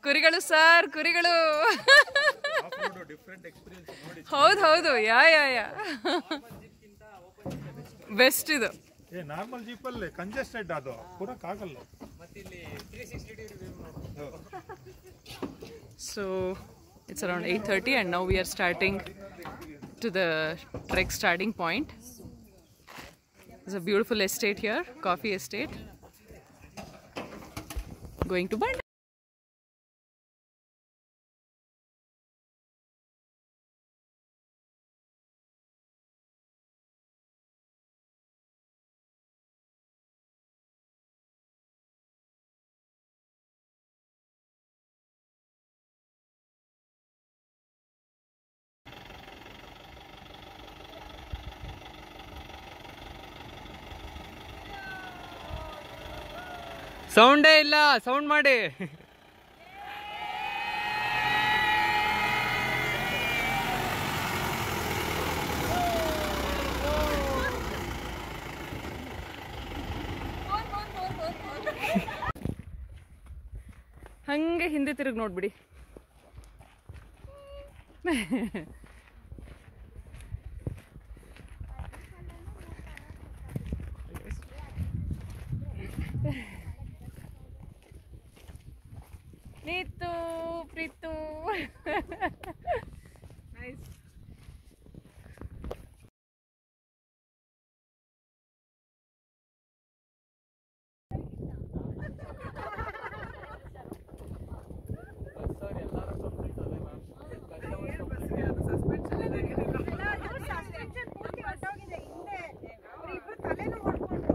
ಕುರಿಗಳು ಸರ್ ಕುರಿಗಳು ಹೌದು ಹೌದು ಯಾ ಯಾ ಯಾ ಬೆಸ್ಟ್ ಇದು ಏ ನಾರ್ಮಲ್ ಜೀಪಲ್ಲಿ ಕಂಜೆಸ್ಟೆಡ್ ಅದು ಕೂರಕ್ಕಾಗಲ್ಲ So it's around 8:30 and now we are starting to the trek starting point. There's a beautiful estate here, coffee estate. Going to Band. ಸೌಂಡೇ ಇಲ್ಲ sound ಮಾಡಿ ಹಂಗೆ ಹಿಂದೆ ತಿರುಗಿ ನೋಡ್ಬಿಡಿ ನೀತು ಪ್ರೀತು ನೈಸ್ ಸಸ್ಪೆನ್ಷನ್ ಪೂರ್ತಿ ಹೊರಟೋಗಿದೆ ಹಿಂದೆ ಇಬ್ರು ತಲೆನೂ ಹೊಡ್ಕೊಂಡ್ರು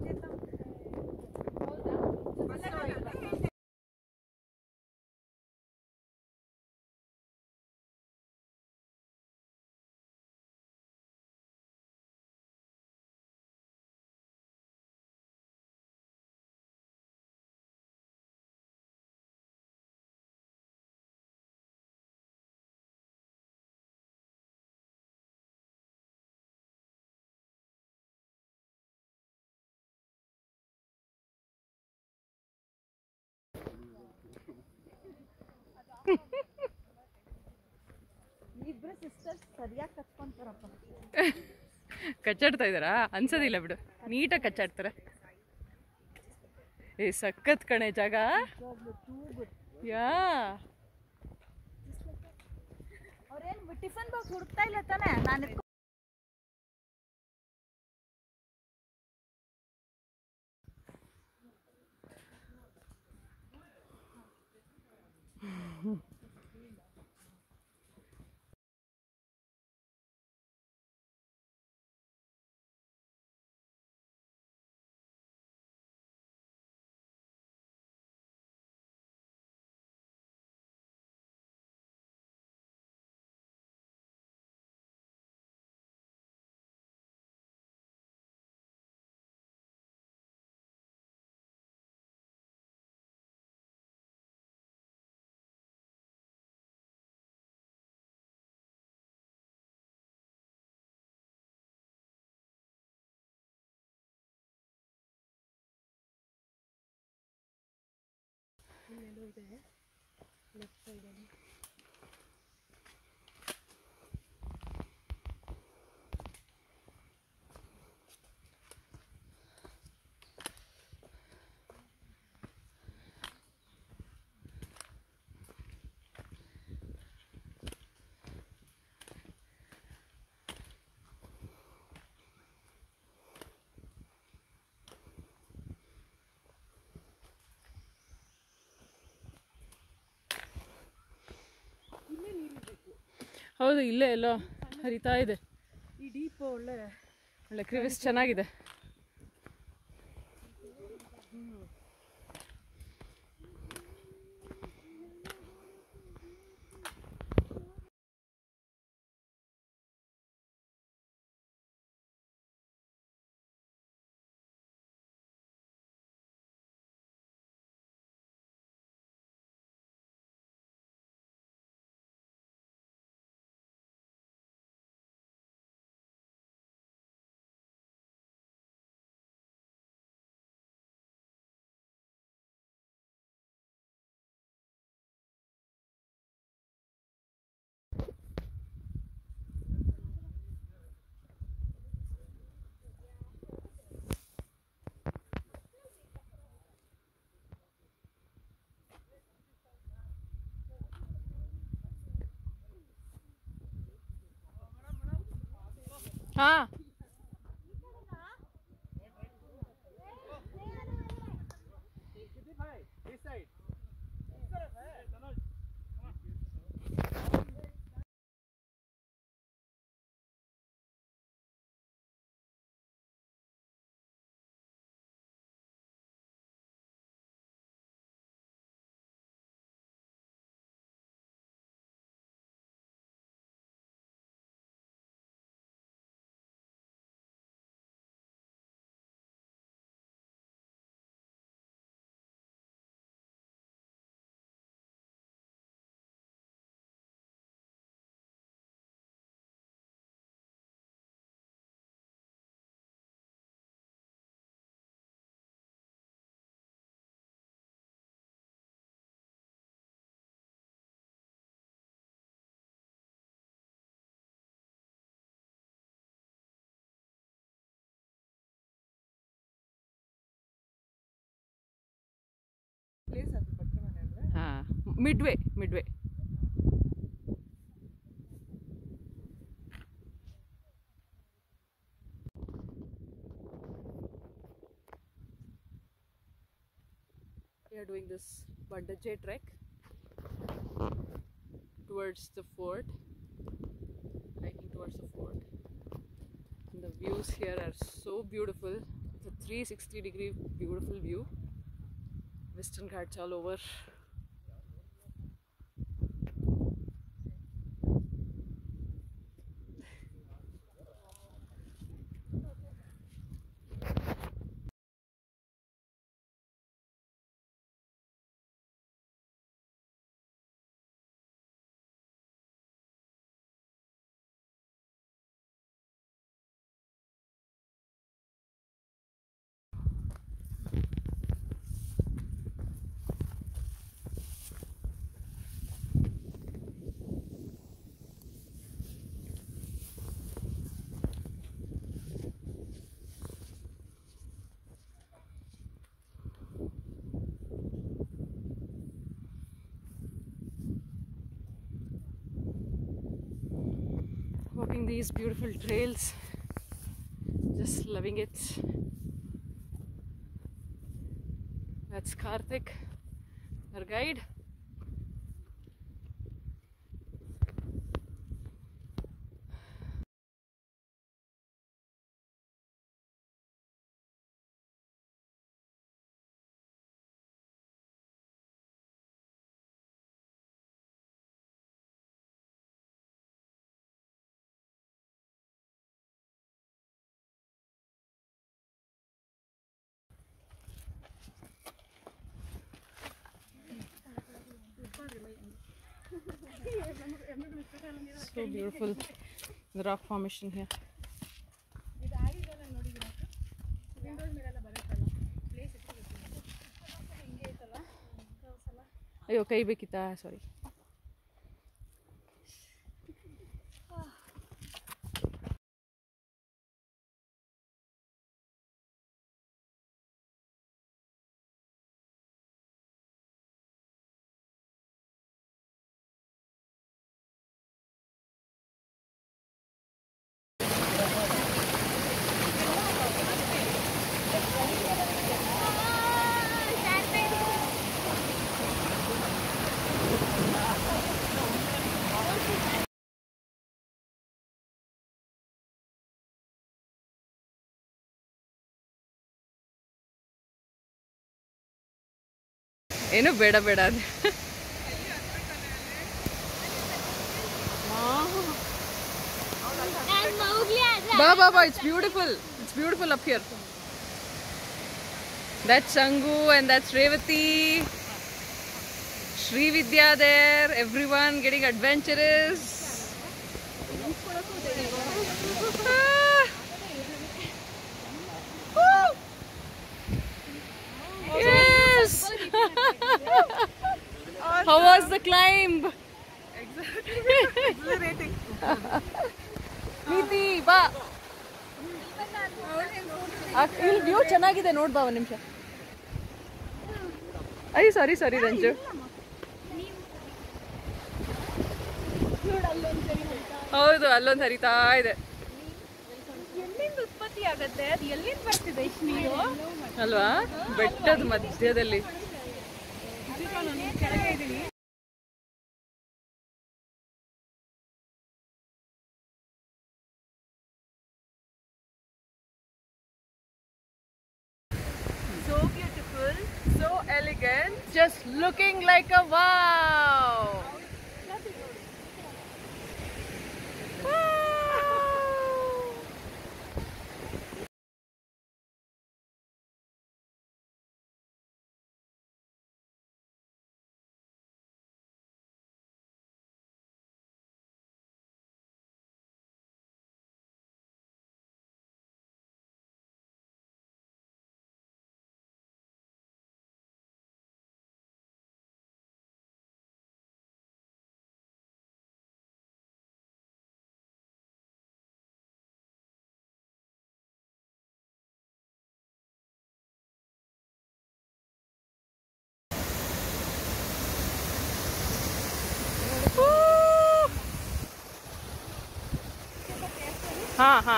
ಇಬ್ರು ಸಿಸ್ಟರ್ಸ್ ಸರಿಯಾಗಿ ಕಚ್ಕೊಂತಾರಪ್ಪ ಕಚ್ಚಾಡ್ತಾ ಇದ್ದಾರಾ ಅನ್ಸೋದಿಲ್ಲ ಬಿಡು ನೀಟಾಗಿ ಕಚ್ಚಾಡ್ತಾರೆ ಏ ಸಖತ್ ಕಣೆ ಜಾಗ ಯಾ ಅವ್ರೇನು ಟಿಫನ್ ಬಾಕ್ಸ್ ಹುಡುಕ್ತಾ ಇಲ್ಲ ತಾನೆ ನಾನು ಹೌದು ಇಲ್ಲೇ ಎಲ್ಲೋ ಹರಿತಾ ಇದೆ ಈ ಡೀಪ್ ಒಳ್ಳೆ ಒಳ್ಳೆ ಕ್ರಿವಿಸ್ ಚೆನ್ನಾಗಿದೆ ಹಾ ಹಾ ಮಿಡ್ವೇ ಮಿಡ್ವೇ We are doing this Bandaje trek towards the fort, hiking towards the fort. And the views here are so beautiful. It's a 360 degree beautiful view. Western Ghats all over. Walking these beautiful trails, just loving it. That's Karthik, our guide. So beautiful, the rock formation here. ಅಯ್ಯೋ ಕೈ ಬೇಕಿತ್ತಾ ಸಾರಿ ಏನು ಬೇಡ ಬೇಡ ಅದು ಬಾ ಬಾ ಬಾ it's beautiful it's beautiful up here That's Sangu and that's Revati. Sri Vidya there, everyone getting adventurous. Ah. Woo. Yes! How was the climb? ನೀತಿ ಬಾ ಇಲ್ಲಿ ವ್ಯೂ ಚೆನ್ನಾಗಿದೆ ನೋಡ್ಬಾ ಒಂದು ನಿಮಿಷ ಅಯ್ಯ ಸಾರಿ ಸಾರಿ ರಂಜು ಹೌದು ಅಲ್ಲೊಂದು ಹರಿತಾ ಇದೆ ಆಗತ್ತೆ ಅದು ಎಲ್ಲಿಂದ ಬರ್ತಿದೆ ಇಷ್ಟು ನೀರು ಅಲ್ವಾ ಬೆಟ್ಟದ ಮಧ್ಯದಲ್ಲಿ ಕೆಳಗೆ ಇದೀನಿ so beautiful, so elegant, just looking like a wow. Wow. ಹಾ ಹಾ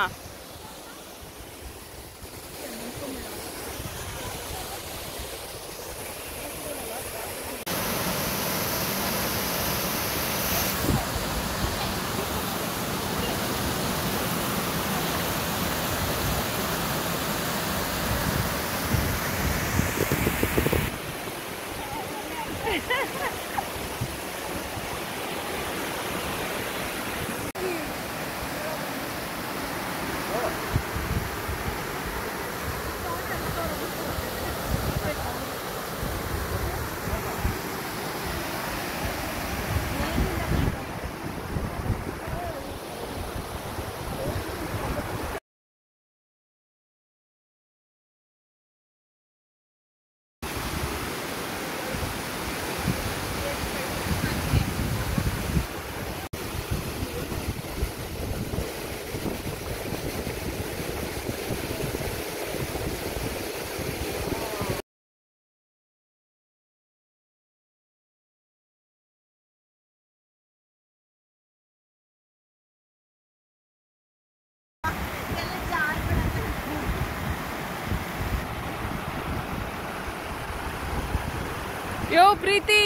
ಯೋ ಪ್ರೀತಿ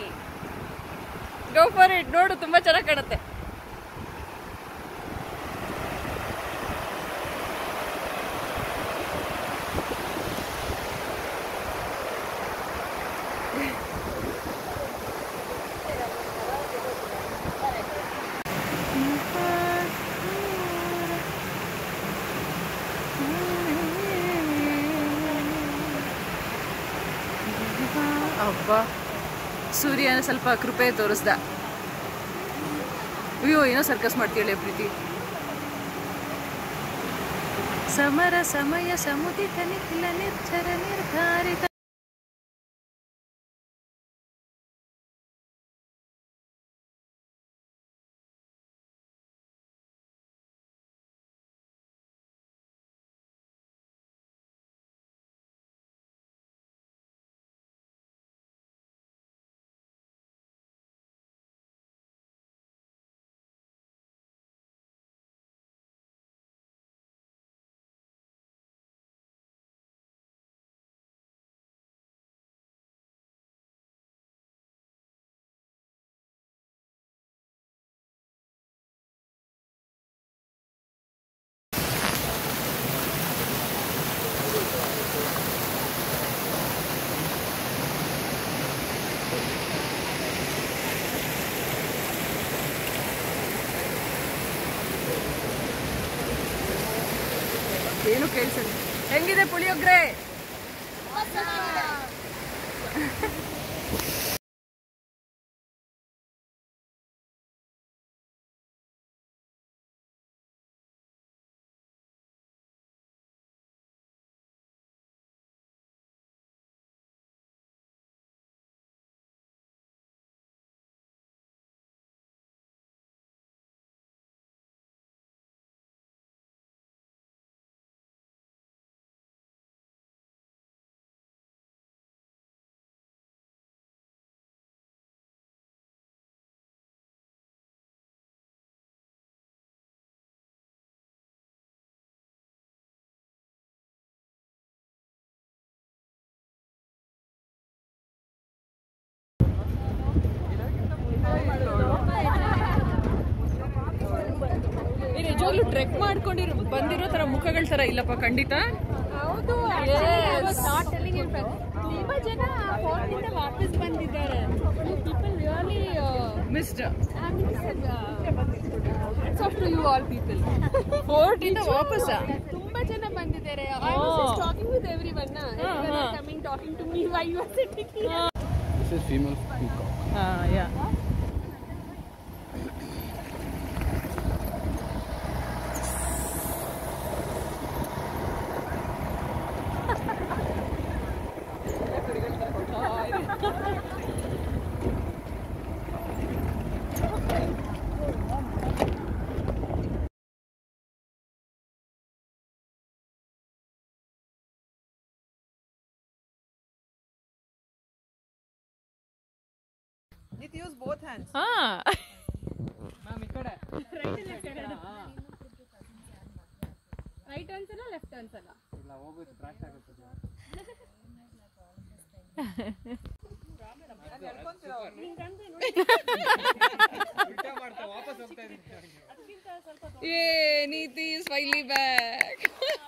ಗೋ ಫಾರ್ ಇಟ್ ನೋಡು ತುಂಬಾ ಚೆನ್ನಾಗಿ ಕಾಣುತ್ತೆ ಅಬ್ಬಾ ಸೂರ್ಯನ ಸ್ವಲ್ಪ ಕೃಪೆ ತೋರಿಸ್ದ ಅಯ್ಯೋ ಏನೋ ಸರ್ಕಸ್ ಮಾಡ್ತೀಳೆ ಪ್ರೀತಿ ಸಮರ ಸಮಯ ಸಮುದಿತ ನಿಖಿಲ ನಿರ್ಜರ ನಿರ್ಧಾರಿತ ಏನು ಕೇಳಿಸಲ್ಲ ಹೆಂಗಿದೆ ಪುಳಿಯೋಗ್ರೆ ನಿಜವಾಗ್ಲೂ ಟ್ರೆಕ್ ಮಾಡ್ಕೊಂಡಿರೋ ಬಂದಿರೋ ತರ ಮುಖಗಳ ತರ ಇಲ್ಲಪ್ಪ ಖಂಡಿತ ಹೌದು ನಾಟ್ ಟೆಲಿಂಗ್ ಇನ್ ತುಂಬಾ ಜನ ಫೋರ್ಟಿಂದ ವಾಪಸ್ ಬಂದಿದ್ದಾರೆ people really missed off to you all people fort ಇಂದ ವಾಪಸ್ ತುಂಬಾ ಜನ ಬಂದಿದ್ದಾರೆ I was talking with every one coming talking to me why you are sitting This is female peacock. ಯಾ ಹಾ ರೈಟ್ ಅನ್ಸಲ್ಲ ಲೆಫ್ಟ್ ಅನ್ಸಲ್ಲ ಏ ನೀತಿ ಇಸ್ ಫೈಲಿ ಬ್ಯಾಕ್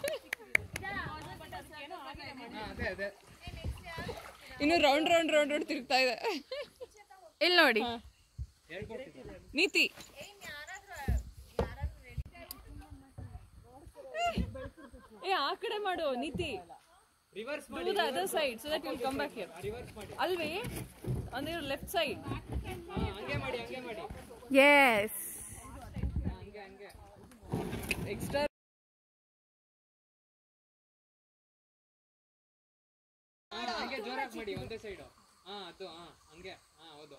ಇನ್ನು ರೌಂಡ್ ರೌಂಡ್ ರೌಂಡ್ ರೌಂಡ್ ತಿರುಗ್ತಾ ಇದೆ ಇಲ್ಲಿ ನೋಡಿ ನೀತಿ ಏ ಆ ಕಡೆ ಮಾಡು ನೀತಿ ರಿವರ್ಸ್ ಮಾಡಿ other side so that will come back here ಅಲ್ವೇ ಅಂದ್ರೆ ಲೆಫ್ಟ್ ಸೈಡ್ ಎಸ್ ಎಕ್ಸ್ಟ್ರಾ ಹಂಗೆ ಜೋರಾಗಿ ಮಾಡಿ ಒಂದೇ ಸೈಡ್ ಹಾ ಅದು ಹಾ ಹಂಗೆ ಹಾ ಹೌದು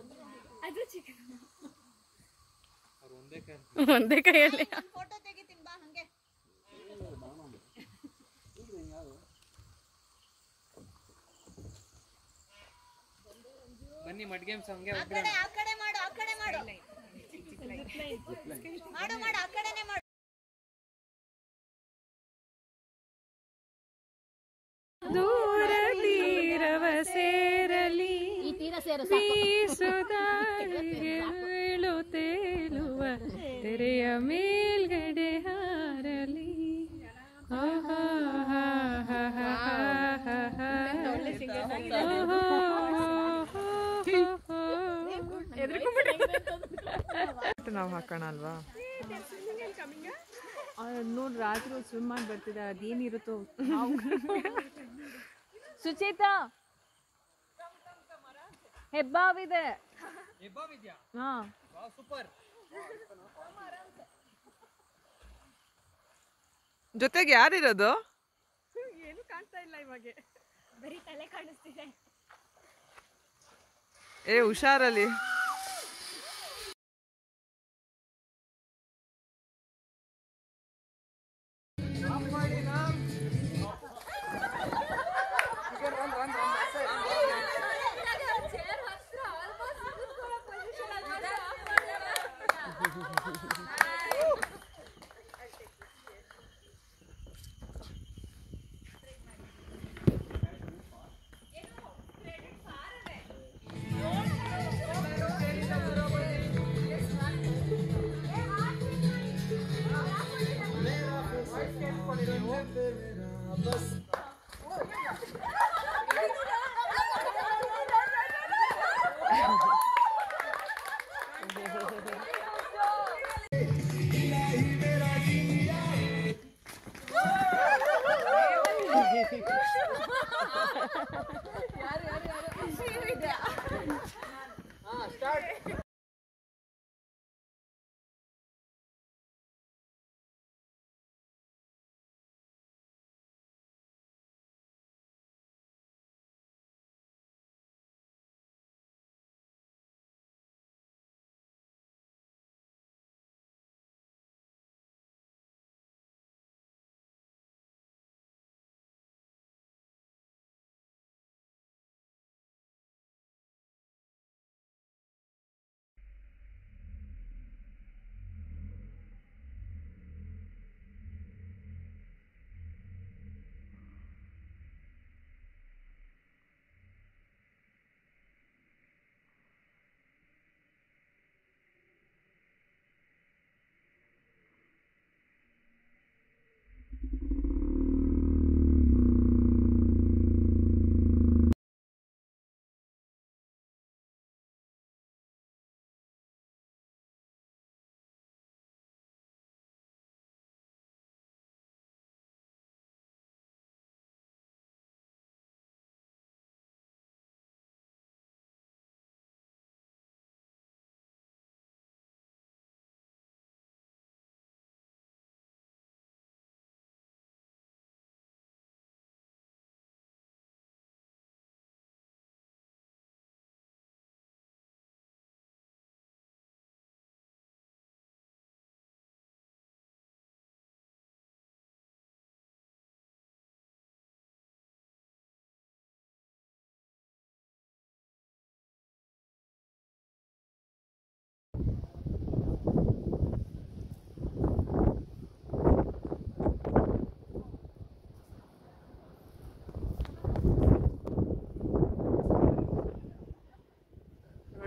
ಅವ್ರು ಒಂದೇ ಕೈ ಒಂದೇ ಕೈಯಲ್ಲಿ ಫೋಟೋ ತೆಗಿತೀನಿ ಬಾ ಹಂಗೆ ಬನ್ನಿ ಮಡ್ ಗೇಮ್ಸ್ ಹಂಗೆ ಆ ಕಡೆ ಆ ಕಡೆ ಮಾಡು ಆ ಕಡೆ ಮಾಡು ಮಾಡು ಮಾಡು ಆ ಕಡೆನೆ ಮಾಡು ದೂರ ತೀರವ ಸೇರಲಿ ಈ ತೀರ ಸೇರು ಬೀಸುದಾರಿಗೆಳು ತೇಲುವ ತೆರೆಯ ಮೇಲ್ಗಡೆ ಹಾರಲಿ ಆಹಾ, ಹಾ, ಹಾ, ಹಾ, ಹಾ, ಹಾ. ಆಹಾ, ನಾವು ಹಾಕೋಣ ಅಲ್ವಾ ನೋಡಿ ರಾತ್ರಿ ಸ್ವಿಮ್ ಮಾಡಿ ಬರ್ತಿದ್ದೆ ಅದೇನಿರುತ್ತೋ ಸುಚೇತಾ ಹೆಬ್ಬಾವಿದೆ ಹಾ ಸೂಪರ್ ಜೊತೆಗೆ ಯಾರಿರೋದು ಬರೀ ತಲೆ ಕಾಣಿಸ್ತಿದೆ ಏ ಹುಷಾರಲ್ಲಿ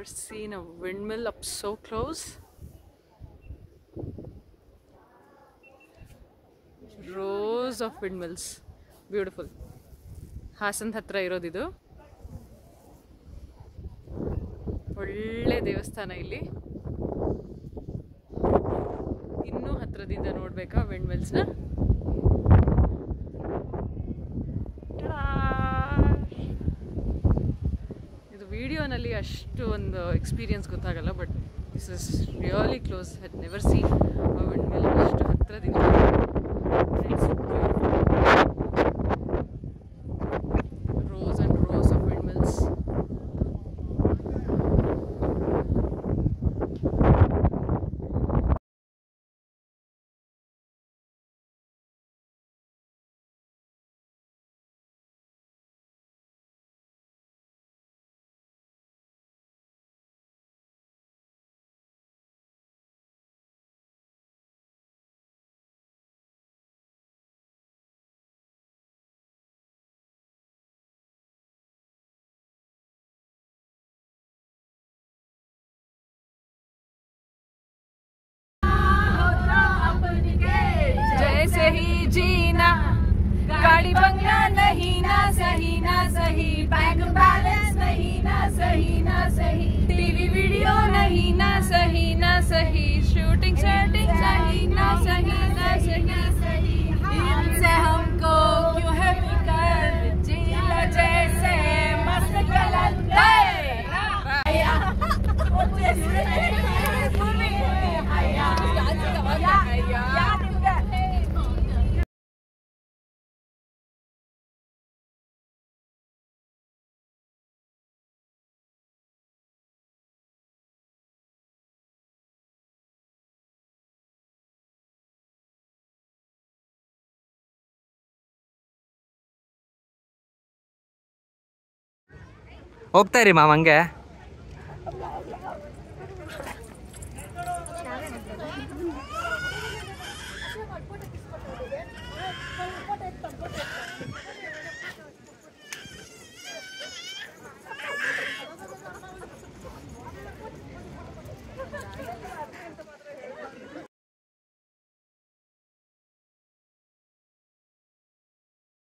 seen a windmill up so close. Rows of windmills. Beautiful. Haasan ಹತ್ರ ಇರೋದಿದು ಒಳ್ಳೆ ದೇವಸ್ಥಾನ ಇಲ್ಲಿ ಇನ್ನೂ ಹತ್ರದಿಂದ ನೋಡ್ಬೇಕಾ ವಿಂಡ್ಮಿಲ್ಸ್ನ ಇದು ವಿಡಿಯೋನಲ್ಲಿ ಅಷ್ಟು ಒಂದು ಎಕ್ಸ್ಪೀರಿಯನ್ಸ್ ಗೊತ್ತಾಗಲ್ಲ but this is really close head never seen windmill ಅಷ್ಟು ಹತ್ರದಿಂದ rows and rows of windmills जैसे ही जीना गाड़ी बंगला नहीं ना सही ना सही बैंक बैलेंस नहीं ना सही ना सही टीवी वीडियो नहीं ना सही ना सही शूटिंग सेटिंग सही ना सही ना सही इनसे हमको क्यों है फिकर जिया जैसे मस्त कलंदर ಹೋಗ್ತಾ ಇರಿ ಮಾಮ್ ಹಂಗೆ